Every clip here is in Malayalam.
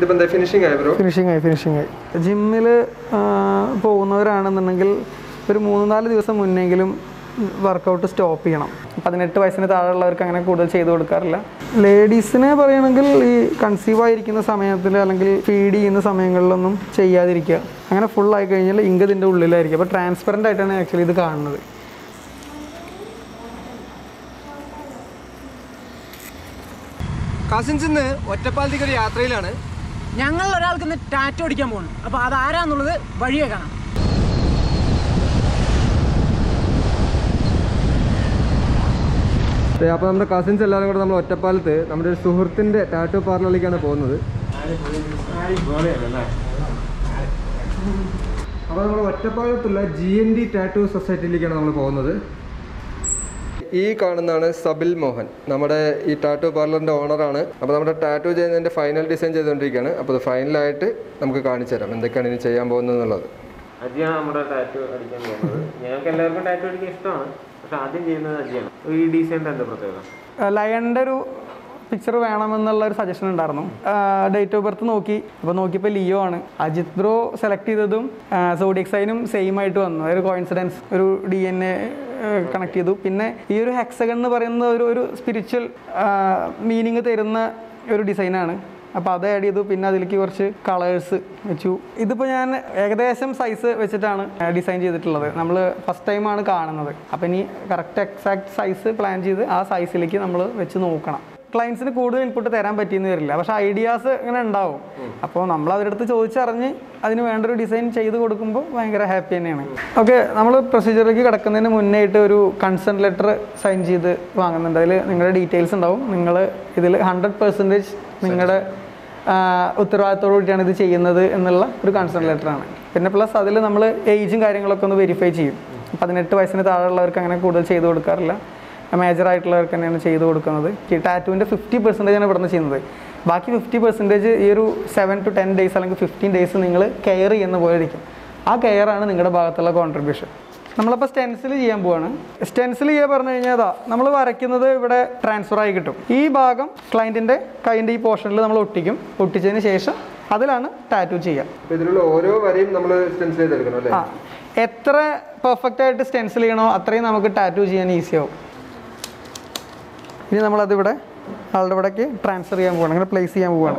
ഇതിപ്പോ എന്താ ഫിനിഷിംഗ് ആയി ബ്രോ ഫിനിഷിംഗ് ആയി ഫിനിഷിംഗ് ആയി ജിമ്മിൽ പോകുന്നവരാണെന്നുണ്ടെങ്കിൽ ഒരു മൂന്ന് നാല് ദിവസം മുന്നെങ്കിലും വർക്കൗട്ട് സ്റ്റോപ്പ് ചെയ്യണം പതിനെട്ട് വയസ്സിന് താഴെയുള്ളവർക്ക് അങ്ങനെ കൂടുതൽ ചെയ്തു കൊടുക്കാറില്ല ലേഡീസിനെ പറയുകയാണെങ്കിൽ ഈ കൺസീവ് ആയിരിക്കുന്ന സമയത്തിൽ അല്ലെങ്കിൽ ഫീഡ് ചെയ്യുന്ന സമയങ്ങളിലൊന്നും ചെയ്യാതിരിക്കുക അങ്ങനെ ഫുൾ ആയി കഴിഞ്ഞാൽ ഇങ്ക് ഇതിൻ്റെ ഉള്ളിലായിരിക്കും അപ്പോൾ ട്രാൻസ്പെറൻ്റ് ആയിട്ടാണ് ആക്ച്വലി ഇത് കാണുന്നത് കസിൻസ് ഇന്ന് ഒറ്റപ്പാലത്തേക്ക് ഒരു യാത്രയിലാണ് ഞങ്ങൾ ഒരാൾക്ക് ഇന്ന് ടാറ്റോ അടിക്കാൻ പോകുന്നു അപ്പോൾ അതാരാന്നുള്ളത് വഴിയെ കാണാം അപ്പോൾ നമ്മുടെ കസിൻസ് എല്ലാവരും കൂടെ നമ്മൾ ഒറ്റപ്പാലത്ത് നമ്മുടെ ഒരു സുഹൃത്തിൻ്റെ ടാറ്റു പാർലറിലേക്കാണ് പോകുന്നത് അപ്പോൾ നമ്മൾ ഒറ്റപ്പാലത്തുള്ള ജി എൻ ഡി ടാറ്റു സൊസൈറ്റിയിലേക്കാണ് നമ്മൾ പോകുന്നത് ഈ കാണുന്നതാണ് സബിൽ മോഹൻ നമ്മുടെ ഈ ടാറ്റു പാർലറിൻ്റെ ഓണറാണ് അപ്പോൾ നമ്മുടെ ടാറ്റു ചെയ്യുന്നതിൻ്റെ ഫൈനൽ ഡിസൈൻ ചെയ്തുകൊണ്ടിരിക്കുകയാണ് അപ്പോൾ അത് ഫൈനലായിട്ട് നമുക്ക് കാണിച്ചു തരാം എന്തൊക്കെയാണ് ഇനി ചെയ്യാൻ പോകുന്നത് എന്നുള്ളത് അജിയാണ് നമ്മുടെ ടാറ്റു അടിക്കാൻ പോകുന്നത് ഞങ്ങൾക്ക് എല്ലാവർക്കും ടാറ്റു അടിക്കാൻ ഇഷ്ടമാണ് പക്ഷെ ആദ്യം ചെയ്യുന്നത് അജിയാണ് ഈ ഡിസൈൻ്റെ എന്താ പ്രത്യേകത ലയണിൻ്റെ ഒരു പിക്ചർ വേണമെന്നുള്ള ഒരു സജഷൻ ഉണ്ടായിരുന്നു ഡേറ്റ് ഓഫ് ബർത്ത് നോക്കി അപ്പോൾ നോക്കിയപ്പോൾ ലിയോ ആണ് അജിത് ബ്രോ സെലക്ട് ചെയ്തതും സോഡിയക് സൈനും സെയിം ആയിട്ട് വന്നു ഒരു കോയിൻസിഡൻസ് ഒരു ഡി എൻ എ കണക്ട് ചെയ്തു പിന്നെ ഈ ഒരു ഹെക്സഗൺ എന്ന് പറയുന്ന ഒരു ഒരു സ്പിരിച്വൽ മീനിങ് തരുന്ന ഒരു ഡിസൈനാണ് അപ്പോൾ അത് ആഡ് ചെയ്തു പിന്നെ അതിലേക്ക് കുറച്ച് കളേഴ്സ് വെച്ചു ഇതിപ്പോൾ ഞാൻ ഏകദേശം സൈസ് വെച്ചിട്ടാണ് ഡിസൈൻ ചെയ്തിട്ടുള്ളത് നമ്മൾ ഫസ്റ്റ് ടൈമാണ് കാണുന്നത് അപ്പോൾ ഇനി കറക്റ്റ് എക്സാക്ട് സൈസ് പ്ലാൻ ചെയ്ത് ആ സൈസിലേക്ക് നമ്മൾ വെച്ച് നോക്കണം ക്ലയൻസിന് കൂടുതൽ ഇൻപുട്ട് തരാൻ പറ്റിയെന്ന് വരില്ല പക്ഷേ ഐഡിയാസ് ഇങ്ങനെ ഉണ്ടാവും അപ്പോൾ നമ്മൾ അവരുടെ അടുത്ത് ചോദിച്ചറിഞ്ഞ് അതിന് വേണ്ട ഒരു ഡിസൈൻ ചെയ്ത് കൊടുക്കുമ്പോൾ ഭയങ്കര ഹാപ്പി തന്നെയാണ് ഓക്കെ നമ്മൾ പ്രൊസീജിയറിലേക്ക് കിടക്കുന്നതിന് മുന്നേ ആയിട്ട് ഒരു കൺസെൻറ്റ് ലെറ്റർ സൈൻ ചെയ്ത് വാങ്ങുന്നുണ്ട് അതിൽ നിങ്ങളുടെ ഡീറ്റെയിൽസ് ഉണ്ടാവും നിങ്ങൾ ഇതിൽ ഹൺഡ്രഡ് പെർസെൻറ്റേജ് നിങ്ങളുടെ ഉത്തരവാദിത്തോടു കൂടിയാണ് ഇത് ചെയ്യുന്നത് എന്നുള്ള ഒരു കൺസെൻറ്റ് ലെറ്ററാണ് പിന്നെ പ്ലസ് അതിൽ നമ്മൾ ഏജും കാര്യങ്ങളൊക്കെ ഒന്ന് വെരിഫൈ ചെയ്യും പതിനെട്ട് വയസ്സിന് താഴെയുള്ളവർക്ക് അങ്ങനെ കൂടുതൽ ചെയ്ത് കൊടുക്കാറില്ല മേജർ ആയിട്ടുള്ളവർക്ക് തന്നെയാണ് ചെയ്ത് കൊടുക്കുന്നത് ഈ ടാറ്റുവിൻ്റെ ഫിഫ്റ്റി പെർസെൻറ്റേജ് ആണ് ഇവിടുന്ന് ചെയ്യുന്നത് ബാക്കി ഫിഫ്റ്റി പെർസെൻറ്റേജ് ഈ ഒരു സെവൻ ടു ടെൻ ഡേയ്സ് അല്ലെങ്കിൽ ഫിഫ്റ്റീൻ ഡേയ്സ് നിങ്ങൾ കെയർ ചെയ്യുന്ന പോലെ ഇരിക്കും ആ കെയറാണ് നിങ്ങളുടെ ഭാഗത്തുള്ള കോൺട്രിബ്യൂഷൻ നമ്മളപ്പോൾ സ്റ്റെൻസിൽ ചെയ്യാൻ പോവാണ് സ്റ്റെൻസിൽ ചെയ്യാൻ പറഞ്ഞു കഴിഞ്ഞാൽ അതാ നമ്മൾ വരയ്ക്കുന്നത് ഇവിടെ ട്രാൻസ്ഫർ ആയി കിട്ടും ഈ ഭാഗം ക്ലയൻറ്റിൻ്റെ കൈൻ്റെ ഈ പോർഷനിൽ നമ്മൾ ഒട്ടിക്കും ഒട്ടിച്ചതിന് ശേഷം അതിലാണ് ടാറ്റു ചെയ്യുക അപ്പോൾ ഇതിലുള്ള ഓരോ വരെയും നമ്മൾ സ്റ്റെൻസിൽ ചെയ്തെടുക്കണം അല്ലേ ആ എത്ര പെർഫെക്റ്റ് ആയിട്ട് സ്റ്റെൻസിൽ ചെയ്യണോ അത്രയും നമുക്ക് ടാറ്റു ചെയ്യാൻ ഈസി ആവും ഇനി നമ്മളതിവിടെ ആളുടെ ഇവിടേക്ക് ട്രാൻസ്ഫർ ചെയ്യാൻ പോവാണ് അങ്ങനെ പ്ലേസ് ചെയ്യാൻ പോവാണ്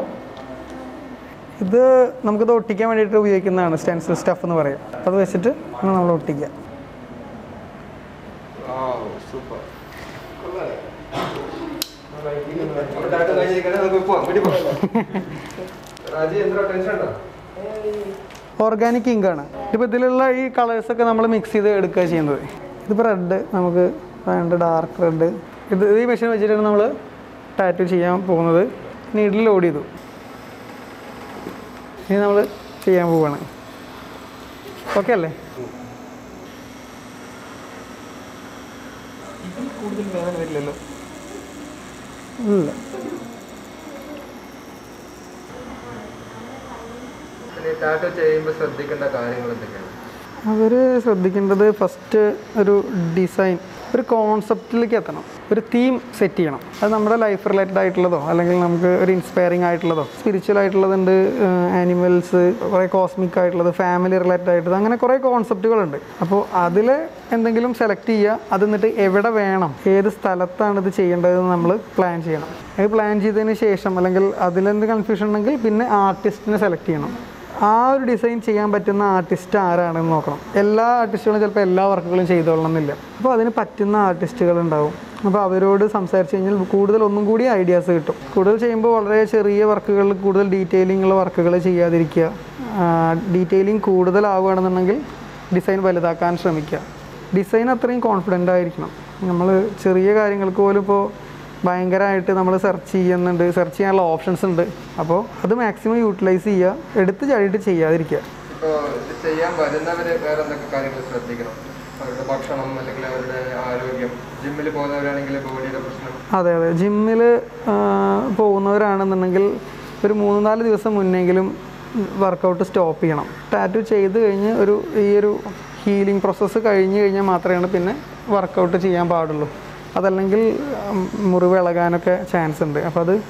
ഇത് നമുക്കിത് ഒട്ടിക്കാൻ വേണ്ടിയിട്ട് ഉപയോഗിക്കുന്നതാണ് സ്റ്റെൻസിൽ സ്റ്റഫ് എന്ന് പറയും അപ്പോൾ അത് വെച്ചിട്ട് ആണ് നമ്മൾ ഒട്ടിക്കുക സൂപ്പർ ടാറ്റു കഴിഞ്ഞിരിക്കുകയാണെങ്കിൽ നമുക്ക് പോവാം വീട്ടിൽ പോവാം രാജി എന്താ ടെൻഷൻ ഉണ്ടോ ഓർഗാനിക് ഇങ്കാണ് ഇപ്പോൾ ഇതിലുള്ള ഈ കളേഴ്സൊക്കെ നമ്മൾ മിക്സ് ചെയ്ത് എടുക്കുക ചെയ്യുന്നത് ഇതിപ്പോൾ റെഡ് നമുക്ക് വേണ്ട ഡാർക്ക് റെഡ് ഇത് ഈ മെഷീൻ വെച്ചിട്ടാണ് നമ്മൾ ടാറ്റു ചെയ്യാൻ പോകുന്നത് നീഡിൽ ലോഡ് ചെയ്തു ഇനി നമ്മൾ ചെയ്യാൻ പോവുകയാണ് ഓക്കെ അല്ലേ കൂടുതൽ വേദന വരില്ലല്ലോ ഇല്ല ടാറ്റു ചെയ്യുമ്പോൾ ശ്രദ്ധിക്കേണ്ട കാര്യങ്ങൾ എന്തൊക്കെയാണ് അവർ ശ്രദ്ധിക്കേണ്ടത് ഫസ്റ്റ് ഒരു ഡിസൈൻ ഒരു കോൺസെപ്റ്റിലേക്ക് എത്തണം ഒരു തീം സെറ്റ് ചെയ്യണം അത് നമ്മുടെ ലൈഫ് റിലേറ്റഡ് ആയിട്ടുള്ളതോ അല്ലെങ്കിൽ നമുക്ക് ഒരു ഇൻസ്പയറിംഗ് ആയിട്ടുള്ളതോ സ്പിരിച്വൽ ആയിട്ടുള്ളതുണ്ട് ആനിമൽസ് കുറേ കോസ്മിക് ആയിട്ടുള്ളത് ഫാമിലി റിലേറ്റഡ് ആയിട്ടുള്ളത് അങ്ങനെ കുറേ കോൺസെപ്റ്റുകളുണ്ട് അപ്പോൾ അതിൽ എന്തെങ്കിലും സെലക്ട് ചെയ്യുക അത് എന്നിട്ട് എവിടെ വേണം ഏത് സ്ഥലത്താണ് ഇത് ചെയ്യേണ്ടതെന്ന് നമ്മൾ പ്ലാൻ ചെയ്യണം അത് പ്ലാൻ ചെയ്തതിന് ശേഷം അല്ലെങ്കിൽ അതിലെന്ത് കൺഫ്യൂഷൻ ഉണ്ടെങ്കിൽ പിന്നെ ആർട്ടിസ്റ്റിനെ സെലക്ട് ചെയ്യണം ആ ഒരു ഡിസൈൻ ചെയ്യാൻ പറ്റുന്ന ആർട്ടിസ്റ്റ് ആരാണെന്ന് നോക്കണം എല്ലാ ആർട്ടിസ്റ്റുകളും ചിലപ്പോൾ എല്ലാ വർക്കുകളും ചെയ്തോളണം എന്നില്ല അപ്പോൾ അതിന് പറ്റുന്ന ആർട്ടിസ്റ്റുകൾ ഉണ്ടാവും അപ്പോൾ അവരോട് സംസാരിച്ച് കഴിഞ്ഞാൽ കൂടുതൽ ഒന്നും കൂടി ഐഡിയാസ് കിട്ടും കൂടുതൽ ചെയ്യുമ്പോൾ വളരെ ചെറിയ വർക്കുകളിൽ കൂടുതൽ ഡീറ്റെയിലിംഗ് ഉള്ള വർക്കുകൾ ചെയ്യാതിരിക്കുക ഡീറ്റെയിലിംഗ് കൂടുതലാവുകയാണെന്നുണ്ടെങ്കിൽ ഡിസൈൻ വലുതാക്കാൻ ശ്രമിക്കുക ഡിസൈൻ അത്രയും കോൺഫിഡൻ്റ് ആയിരിക്കണം നമ്മൾ ചെറിയ കാര്യങ്ങൾക്ക് പോലും ഇപ്പോൾ ഭയങ്കരമായിട്ട് നമ്മൾ സെർച്ച് ചെയ്യുന്നുണ്ട് സെർച്ച് ചെയ്യാനുള്ള ഓപ്ഷൻസ് ഉണ്ട് അപ്പോൾ അത് മാക്സിമം യൂട്ടിലൈസ് ചെയ്യുക എടുത്ത് ചാടിയിട്ട് ചെയ്യാതിരിക്കുക ഇപ്പോൾ ഇത് ചെയ്യാൻ വരുന്നവർ വേറെ എന്തൊക്കെ കാര്യങ്ങൾ ശ്രദ്ധിക്കണം അവരുടെ ഭക്ഷണം അല്ലെങ്കിൽ അവരുടെ ആരോഗ്യം ജിമ്മിൽ പോകുന്നവരാണെങ്കിൽ ബോഡിയുടെ പ്രശ്നം അതെ അതെ ജിമ്മിൽ പോകുന്നവരാണെന്നുണ്ടെങ്കിൽ ഒരു മൂന്ന് നാല് ദിവസം മുന്നെങ്കിലും വർക്കൗട്ട് സ്റ്റോപ്പ് ചെയ്യണം ടാറ്റു ചെയ്ത് കഴിഞ്ഞ് ഒരു ഈ ഒരു ഹീലിംഗ് പ്രോസസ്സ് കഴിഞ്ഞ് കഴിഞ്ഞാൽ മാത്രമേ പിന്നെ വർക്കൗട്ട് ചെയ്യാൻ പാടുള്ളൂ അതല്ലെങ്കിൽ ഉം, മുറിവ് ഇളകാനൊക്കെ ചാൻസ് ഉണ്ട് അപ്പോൾ അത്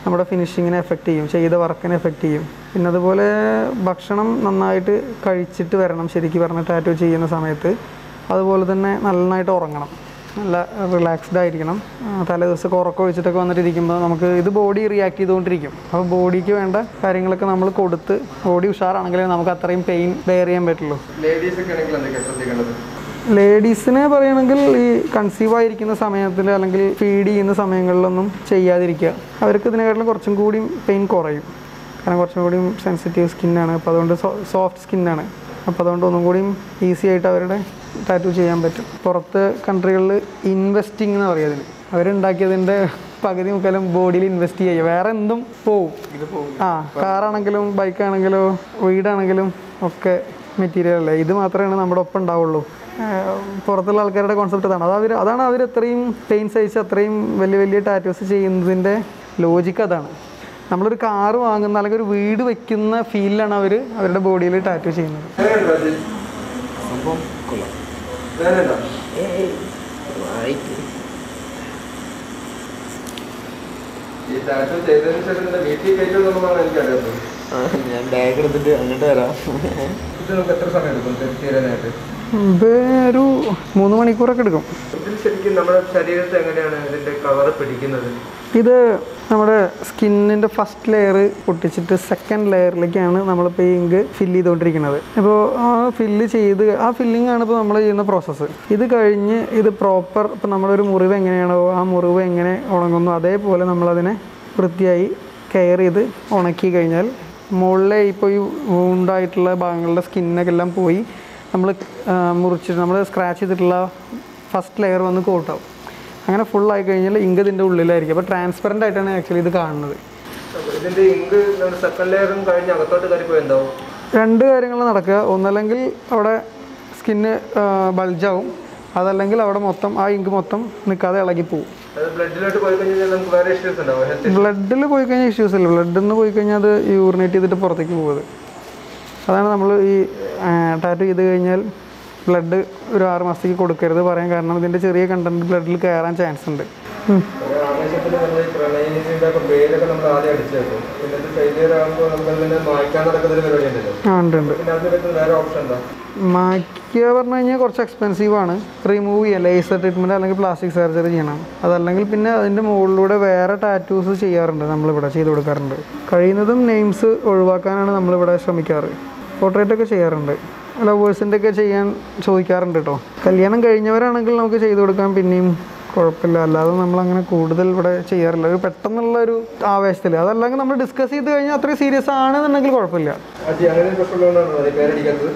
നമ്മുടെ ഫിനിഷിങ്ങിനെ എഫക്റ്റ് ചെയ്യും ചെയ്ത വർക്കിനെ എഫക്റ്റ് ചെയ്യും പിന്നെ അതുപോലെ ഭക്ഷണം നന്നായിട്ട് കഴിച്ചിട്ട് വരണം ശരിക്കും പറഞ്ഞ ടാറ്റു ചെയ്യുന്ന സമയത്ത് അതുപോലെ തന്നെ നന്നായിട്ട് ഉറങ്ങണം നല്ല റിലാക്സ്ഡ് ആയിരിക്കണം ആ, തലേ ദിവസമൊക്കെ ഉറക്കം വെച്ചിട്ടൊക്കെ വന്നിട്ട് ഇരിക്കുമ്പോൾ നമുക്ക് ഇത് ബോഡി റിയാക്ട് ചെയ്തുകൊണ്ടിരിക്കും അപ്പോൾ ബോഡിക്ക് വേണ്ട കാര്യങ്ങളൊക്കെ നമ്മൾ കൊടുത്ത് ബോഡി ഉഷാറാണെങ്കിലേ നമുക്ക് അത്രയും പെയിൻ ബെയർ ചെയ്യാൻ പറ്റുള്ളൂ ലേഡീസ് ഒക്കെ ആണെങ്കിൽ എന്തൊക്കെയാണ് ശ്രദ്ധിക്കേണ്ടത് ലേഡീസിനെ പറയുകയാണെങ്കിൽ ഈ കൺസീവ് ആയിരിക്കുന്ന സമയത്തിൽ അല്ലെങ്കിൽ ഫീഡ് ചെയ്യുന്ന സമയങ്ങളിലൊന്നും ചെയ്യാതിരിക്കുക അവർക്ക് ഇതിനെക്കാട്ടിലും കുറച്ചും കൂടി പെയിൻ കുറയും കാരണം കുറച്ചും കൂടി സെൻസിറ്റീവ് സ്കിന്നാണ് അപ്പോൾ അതുകൊണ്ട് സോഫ്റ്റ് സ്കിന്നാണ് അപ്പോൾ അതുകൊണ്ട് ഒന്നും കൂടിയും ഈസി ആയിട്ട് അവരുടെ ടാറ്റു ചെയ്യാൻ പറ്റും പുറത്ത് കൺട്രികളിൽ ഇൻവെസ്റ്റിംഗ് എന്ന് പറയും അതിന് അവരുണ്ടാക്കിയതിൻ്റെ പകുതി മുക്കാലും ബോഡിയിൽ ഇൻവെസ്റ്റ് ചെയ്യുക വേറെ എന്തും പോവും ആ കാറാണെങ്കിലും ബൈക്കാണെങ്കിലോ വീടാണെങ്കിലും ഒക്കെ മെറ്റീരിയൽ അല്ലേ ഇത് മാത്രമേ നമ്മുടെ ഒപ്പം ഉണ്ടാവുള്ളൂ ഏഹ് പുറത്തുള്ള ആൾക്കാരുടെ കോൺസെപ്റ്റ് അതാണ് അത് അവർ അതാണ് അവർ അത്രയും പെയിൻ സഹിച്ച് അത്രയും വലിയ വലിയ ടാറ്റോസ് ചെയ്യുന്നതിൻ്റെ ലോജിക്ക് അതാണ് നമ്മളൊരു കാറ് വാങ്ങുന്ന അല്ലെങ്കിൽ ഒരു വീട് വെക്കുന്ന ഫീലിലാണ് അവർ അവരുടെ ബോഡിയിൽ ടാറ്റു ചെയ്യുന്നത് എങ്ങനെയുണ്ട് രാജി? വേദനയുണ്ടോ? ഈ ടാറ്റു ചെയ്തതിന് ശേഷം നിന്റെ വീട്ടിൽ കയറ്റുമെന്നുള്ളതാണ് എനിക്കറിയാത്തത് ഞാൻ ബാഗ് എടുത്തിട്ട് അങ്ങോട്ട് വരാം ഇത് നമുക്ക് എത്ര സമയം എടുക്കും തെ- തീരാനായിട്ട് ഇത് ഒരു മൂന്ന് മണിക്കൂറൊക്കെ എടുക്കും ഇതിൽ ശരിക്കും നമ്മുടെ ശരീരത്തെ എങ്ങനെയാണ് ഇതിന്റെ കളർ പിടിക്കുന്നത് ഇത് നമ്മുടെ സ്കിന്നിൻ്റെ ഫസ്റ്റ് ലെയർ പൊട്ടിച്ചിട്ട് സെക്കൻഡ് ലെയറിലേക്കാണ് നമ്മളിപ്പോൾ ഈ ഇങ്ക് ഫില്ല് ചെയ്തുകൊണ്ടിരിക്കുന്നത് ഇപ്പോൾ ആ ഫില്ല് ചെയ്ത് ആ ഫില്ലിംഗ് ആണ് ഇപ്പോൾ നമ്മൾ ചെയ്യുന്ന പ്രോസസ്സ് ഇത് കഴിഞ്ഞ് ഇത് പ്രോപ്പർ ഇപ്പോൾ നമ്മളൊരു മുറിവ് എങ്ങനെയാണോ ആ മുറിവ് എങ്ങനെ ഉണങ്ങുന്നു അതേപോലെ നമ്മളതിനെ വൃത്തിയായി കെയർ ചെയ്ത് ഉണക്കി കഴിഞ്ഞാൽ മുകളിലെ ഇപ്പോൾ ഈ വൂണ്ടായിട്ടുള്ള ഭാഗങ്ങളുടെ സ്കിന്നൊക്കെ എല്ലാം പോയി നമ്മൾ മുറിച്ചിട്ട് നമ്മൾ സ്ക്രാച്ച് ചെയ്തിട്ടുള്ള ഫസ്റ്റ് ലെയർ വന്ന് കോട്ടാവും അങ്ങനെ ഫുൾ ആയി കഴിഞ്ഞാൽ ഇങ്ക് ഇതിൻ്റെ ഉള്ളിലായിരിക്കും അപ്പോൾ ട്രാൻസ്പെറൻ്റ് ആയിട്ടാണ് ആക്ച്വലി ഇത് കാണുന്നത് ഇതിന്റെ ഇങ്ക് നമ്മുടെ സെക്കൻഡ് ലെയറും കഴിഞ്ഞ് അകത്തോട്ട് കയറിപ്പോയി എന്താവും രണ്ട് കാര്യങ്ങൾ നടക്കുക ഒന്നല്ലെങ്കിൽ അവിടെ സ്കിന്ന് ബൾജാവും അതല്ലെങ്കിൽ അവിടെ മൊത്തം ആ ഇങ്ക് മൊത്തം നിൽക്കാതെ ഇളകിപ്പോവും അത് ബ്ലഡിലോട്ട് പോയി കഴിഞ്ഞാൽ നമുക്ക് വേറെ ഇഷ്യൂസ് ഉണ്ടാവും ഹെൽത്ത് ബ്ലഡിൽ പോയി കഴിഞ്ഞാൽ ഇഷ്യൂസ് ഇല്ല ബ്ലഡിൽ നിന്ന് പോയി കഴിഞ്ഞാൽ അത് യൂറിനേറ്റ് ചെയ്തിട്ട് പുറത്തേക്ക് പോകുന്നത് അതാണ് നമ്മൾ ഈ ടാറ്റു ചെയ്ത് കഴിഞ്ഞാൽ ബ്ലഡ് ഒരു ആറ് മാസത്തേക്ക് കൊടുക്കരുത് പറയാൻ കാരണം ഇതിൻ്റെ ചെറിയ കണ്ടന്റ് ബ്ലഡിൽ കയറാൻ ചാൻസ് ഉണ്ട് ഉം. ആവേശത്തിൽ നമ്മൾ ഈ പ്രണയിനിയുടെ ഒക്കെ പേരൊക്കെ നമ്മൾ ആദ്യം അടിച്ചു വെക്കും പിന്നെ ഇത് ഫെയിലിയർ ആകുമ്പോൾ നമുക്ക് അതിനെ മായ്ക്കാൻ നടക്കുന്ന ഒരു പരിപാടി ഉണ്ടല്ലോ ആ ഉണ്ട് ഉണ്ട് പിന്നെ അതിന് പറ്റുന്ന വേറെ ഓപ്ഷൻ എന്താ മായ്ക്കുക പറഞ്ഞു കഴിഞ്ഞാൽ കുറച്ച് എക്സ്പെൻസീവ് ആണ് റിമൂവ് ചെയ്യുക ലേസർ ട്രീറ്റ്മെൻറ്റ് അല്ലെങ്കിൽ പ്ലാസ്റ്റിക് സർജറി ചെയ്യണം അതല്ലെങ്കിൽ പിന്നെ അതിൻ്റെ മുകളിലൂടെ വേറെ ടാറ്റൂസ് ചെയ്യാറുണ്ട് നമ്മളിവിടെ ചെയ്ത് കൊടുക്കാറുണ്ട് കഴിയുന്നതും നെയിംസ് ഒഴിവാക്കാനാണ് നമ്മളിവിടെ ശ്രമിക്കാറ് പോർട്രേറ്റ് ഒക്കെ ചെയ്യാറുണ്ട് ലവേഴ്സിൻ്റെ ഒക്കെ ചെയ്യാൻ ചോദിക്കാറുണ്ട് കേട്ടോ കല്യാണം കഴിഞ്ഞവരാണെങ്കിൽ നമുക്ക് ചെയ്ത് കൊടുക്കാൻ പിന്നെയും കുഴപ്പമില്ല അല്ലാതെ നമ്മൾ അങ്ങനെ കൂടുതൽ ഇവിടെ ചെയ്യാറില്ല ഒരു പെട്ടെന്നുള്ള ഒരു ആവേശത്തിൽ അതല്ലെങ്കിൽ നമ്മൾ ഡിസ്കസ് ചെയ്ത് കഴിഞ്ഞാൽ അത്രയും സീരിയസ് ആണെന്നുണ്ടെങ്കിൽ കുഴപ്പമില്ല അജി അങ്ങനെ ഒരു പ്രശ്നമുള്ളതുകൊണ്ടാണ് അത് പേരടിക്കാത്തത്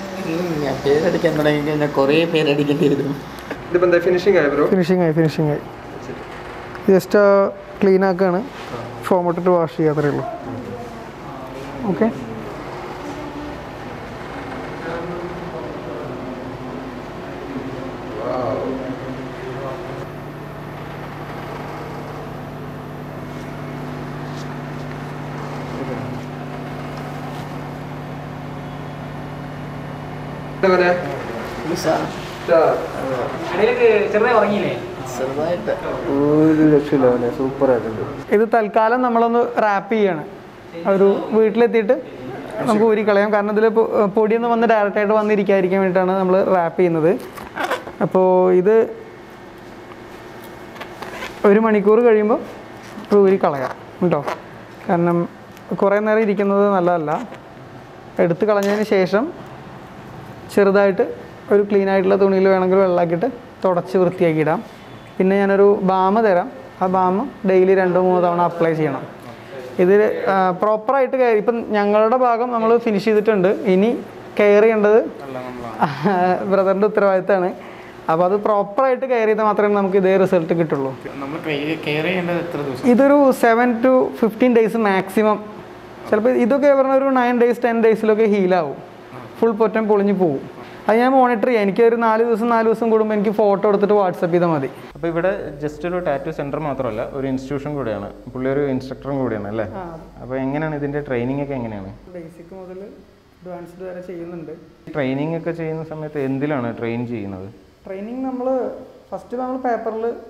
ഞാൻ പേരടിക്കാൻ തുടങ്ങി കഴിഞ്ഞാൽ കുറേ പേരടിക്കേണ്ടി വരും ഇതിപ്പോൾ എന്താ ഫിനിഷിംഗ് ആയി ബ്രോ ഫിനിഷിംഗ് ആയി ഫിനിഷിംഗ് ആയി ജസ്റ്റ് ക്ലീൻ ആക്കുകയാണ് ഫോം ഇട്ടിട്ട് വാഷ് ചെയ്യുക അത്രേ ഉള്ളൂ ഓക്കെ ഇതങ്ങനെ ഇടയിലൊക്കെ ചെറുതായി ഉറങ്ങിയില്ലേ ചെറുതായിട്ട് ഒരു രക്ഷയില്ല അവനെ സൂപ്പർ ആയിട്ടുണ്ട് ഇത് തൽക്കാലം നമ്മളൊന്ന് റാപ്പ് ചെയ്യാണ് ഒരു വീട്ടിലെത്തിയിട്ട് നമുക്ക് ഊരി കളയാം കാരണം ഇതിൽ പൊടിയൊന്നും വന്ന് ഡയറക്റ്റായിട്ട് വന്നിരിക്കാതിരിക്കാൻ വേണ്ടിയിട്ടാണ് നമ്മൾ റാപ്പ് ചെയ്യുന്നത് അപ്പോൾ ഇത് ഒരു മണിക്കൂർ കഴിയുമ്പോൾ ഇത് ഊരി കളയാം കേട്ടോ കാരണം കുറേ നേരം ഇരിക്കുന്നത് നല്ലതല്ല എടുത്ത് കളഞ്ഞതിന് ശേഷം ചെറുതായിട്ട് ഒരു ക്ലീൻ ആയിട്ടുള്ള തുണിയിൽ വേണമെങ്കിൽ വെള്ളമാക്കിയിട്ട് തുടച്ച് വൃത്തിയാക്കിയിടാം പിന്നെ ഞാനൊരു ബാമ തരാം ആ ബാമ ഡെയിലി രണ്ടോ മൂന്നോ തവണ അപ്ലൈ ചെയ്യണം ഇത് പ്രോപ്പറായിട്ട് കയറി ഇപ്പം ഞങ്ങളുടെ ഭാഗം നമ്മൾ ഫിനിഷ് ചെയ്തിട്ടുണ്ട് ഇനി കെയർ ചെയ്യേണ്ടത് ബ്രദറിൻ്റെ ഉത്തരവാദിത്തമാണ് അപ്പോൾ അത് പ്രോപ്പറായിട്ട് കെയർ ചെയ്താൽ മാത്രമേ നമുക്ക് ഇതേ റിസൾട്ട് കിട്ടുള്ളൂ നമ്മൾ കെയർ ചെയ്യേണ്ടത് എത്ര ദിവസം ഇതൊരു seven to fifteen days maximum ചിലപ്പോൾ ഇതൊക്കെ പറഞ്ഞ ഒരു നയൻ ഡേയ്സ് ടെൻ ഡേയ്സിലൊക്കെ ഹീലാവും ഫുൾ പൊറ്റം പൊളിഞ്ഞ് പോകും അത് ഞാൻ മോണിറ്റർ ചെയ്യാം എനിക്ക് ഒരു നാല് ദിവസം നാല് ദിവസം കൂടുമ്പോൾ എനിക്ക് ഫോട്ടോ എടുത്തിട്ട് വാട്സപ്പ് ചെയ്താൽ മതി അപ്പോൾ ഇവിടെ ജസ്റ്റ് ഒരു ടാറ്റു സെൻറ്റർ മാത്രമല്ല ഒരു ഇൻസ്റ്റിറ്റ്യൂഷൻ കൂടിയാണ് പുള്ളി ഒരു ഇൻസ്ട്രക്ടറും കൂടിയാണ് അല്ലേ അപ്പോൾ എങ്ങനെയാണ് ഇതിൻ്റെ ട്രെയിനിങ് ഒക്കെ എങ്ങനെയാണ് ബേസിക് മുതൽ അഡ്വാൻസ്ഡ് വരെ ചെയ്യുന്നുണ്ട് ട്രെയിനിങ് ഒക്കെ ചെയ്യുന്ന സമയത്ത് എന്തിലാണ് ട്രെയിൻ ചെയ്യുന്നത് ട്രെയിനിങ് നമ്മൾ ഫസ്റ്റ് നമ്മൾ പേപ്പറിൽ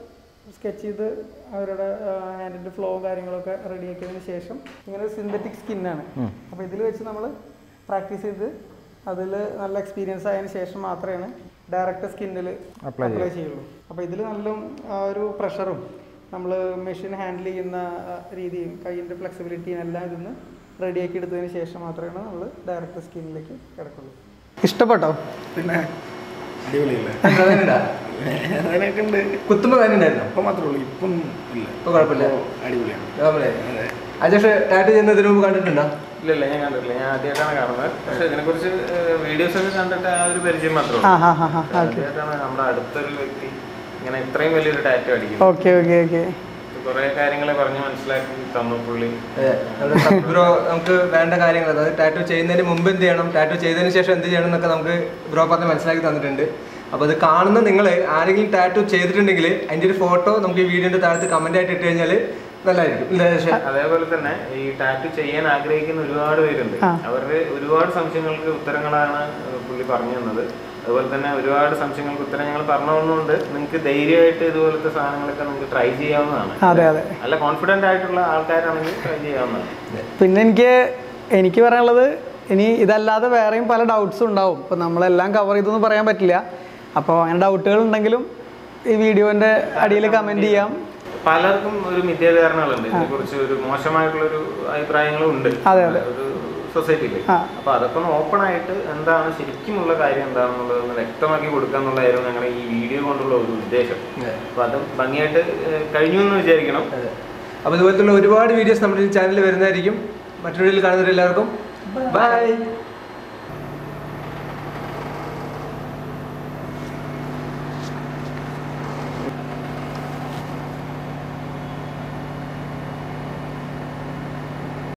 സ്കെച്ച് ചെയ്ത് അവരുടെ ഹാൻഡിൻ്റെ ഫ്ലോ കാര്യങ്ങളൊക്കെ റെഡിയാക്കിയതിന് ശേഷം ഇങ്ങനെ സിന്തറ്റിക് സ്കിന്നാണ് അപ്പോൾ ഇതിൽ വെച്ച് നമ്മൾ പ്രാക്ടീസ് ചെയ്ത് അതിൽ നല്ല എക്സ്പീരിയൻസ് ആയതിനു ശേഷം മാത്രമേ ഡയറക്റ്റ് സ്കിന്നിൽ അപ്ലൈ ചെയ്യുള്ളൂ അപ്പോൾ ഇതിൽ നല്ല ആ ഒരു പ്രഷറും നമ്മൾ മെഷീൻ ഹാൻഡിൽ ചെയ്യുന്ന ആ, രീതിയും കൈയിൻ്റെ ഫ്ലെക്സിബിലിറ്റിയും എല്ലാം ഇതിന്ന് റെഡിയാക്കി എടുത്തതിന് ശേഷം മാത്രമേ നമ്മൾ ഡയറക്റ്റ് സ്കിന്നിലേക്ക് കിടക്കുള്ളൂ ഇഷ്ടപ്പെട്ടോ പിന്നെ അടിപൊളിയല്ലേ വേദനയുണ്ടാ? അതിനൊക്കെ ഉണ്ട് കുത്തുമ്പോ വേദനയുണ്ടായിരുന്നോ ഇപ്പം മാത്രമേ ഉള്ളൂ ഇപ്പം ഇല്ല ഇപ്പൊ കുഴപ്പമില്ല ഇപ്പൊ അടിപൊളിയാണ് നമ്മളെ അജേഷ് ടാറ്റു ചെയ്യുന്നതിന് മുമ്പ് കണ്ടിട്ടുണ്ടോ ഇല്ല ഇല്ല ഞാൻ കണ്ടിട്ടില്ല ഞാൻ ആദ്യമായിട്ടാണ് കാണുന്നത് പക്ഷെ ഇതിനെക്കുറിച്ച് വീഡിയോസ് ഒക്കെ കണ്ടിട്ട് ആ ഒരു പരിചയം മാത്രമേ ആ ഉള്ളൂ ഹാ ഹാ ഹാ ആദ്യമായിട്ടാണ് നമ്മുടെ അടുത്തൊരു വ്യക്തി ഇങ്ങനെ ഇത്രയും വലിയൊരു ടാറ്റു അടിക്കുന്നത് ഓക്കെ ഓക്കെ ഓക്കെ കുറെ കാര്യങ്ങൾ പറഞ്ഞ് മനസ്സിലാക്കി തന്നു പുള്ളി ബ്രോ നമുക്ക് വേണ്ട കാര്യങ്ങൾ അതായത് ടാറ്റു ചെയ്യുന്നതിന് മുമ്പ് എന്ത് ചെയ്യണം ടാറ്റു ചെയ്തതിന് ശേഷം എന്ത് ചെയ്യണം എന്നൊക്കെ നമുക്ക് ബ്രോ പറഞ്ഞ് മനസ്സിലാക്കി തന്നിട്ടുണ്ട് അപ്പോൾ അത് കാണുന്ന നിങ്ങൾ ആരെങ്കിലും ടാറ്റു ചെയ്തിട്ടുണ്ടെങ്കിൽ അതിൻ്റെ ഒരു ഫോട്ടോ നമുക്ക് ഈ വീഡിയോൻ്റെ താഴത്ത് കമൻ്റ് ആയിട്ട് ഇട്ട് കഴിഞ്ഞാൽ നല്ലതായിരിക്കും ഇല്ലേ അജേഷ്? അതേപോലെ തന്നെ ഈ ടാറ്റു ചെയ്യാൻ ആഗ്രഹിക്കുന്ന ഒരുപാട് പേരുണ്ട് അവരുടെ ഒരുപാട് സംശയങ്ങൾക്ക് ഉത്തരങ്ങളാണ് പുള്ളി പറഞ്ഞു തന്നത് അതുപോലെ തന്നെ ഒരുപാട് സംശയങ്ങൾക്ക് ഉത്തരം ഞങ്ങൾ പറഞ്ഞതുകൊണ്ട് നിങ്ങൾക്ക് ധൈര്യമായിട്ട് ഇതുപോലത്തെ സാധനങ്ങളൊക്കെ നിങ്ങൾക്ക് ട്രൈ ചെയ്യാവുന്നതാണ് അതെ അതെ നല്ല കോൺഫിഡന്റ് ആയിട്ടുള്ള ആൾക്കാരാണെങ്കിൽ ട്രൈ ചെയ്യാവുന്നതാണ് പിന്നെ എനിക്ക് എനിക്ക് പറയാനുള്ളത് ഇനി ഇതല്ലാതെ വേറെയും പല ഡൗട്ട്സും ഉണ്ടാവും ഇപ്പോൾ നമ്മളെല്ലാം കവർ ചെയ്തെന്ന് പറയാൻ പറ്റില്ല അപ്പോൾ അങ്ങനെ ഡൗട്ടുകൾ ഉണ്ടെങ്കിലും ഈ വീഡിയോൻ്റെ അടിയിൽ കമൻറ്റ് ചെയ്യാം പലർക്കും ഒരു മിഥ്യാധാരണകളുണ്ട് ഇതിനെക്കുറിച്ച് ഒരു മോശമായിട്ടുള്ള ഒരു അഭിപ്രായങ്ങളും ഉണ്ട് അതെ, ഒരു സൊസൈറ്റിയിൽ ആ. അപ്പൊ അതൊക്കെ ഒന്ന് ഓപ്പൺ ആയിട്ട് എന്താണ് ശരിക്കുമുള്ള കാര്യം എന്താണെന്നുള്ളത് ഒന്ന് വ്യക്തമാക്കി കൊടുക്കുക എന്നുള്ളതായിരുന്നു ഞങ്ങളുടെ ഈ വീഡിയോ കൊണ്ടുള്ള ഒരു ഉദ്ദേശം അപ്പൊ അത് ഭംഗിയായിട്ട് ഏഹ്, കഴിഞ്ഞു എന്ന് വിചാരിക്കണം അപ്പോൾ ഇതുപോലത്തുള്ള ഒരുപാട് വീഡിയോസ് നമ്മുടെ ഈ ചാനലിൽ വരുന്നതായിരിക്കും മറ്റൊരു വീഡിയോയിൽ കാണുന്നവരെല്ലാവർക്കും ബൈ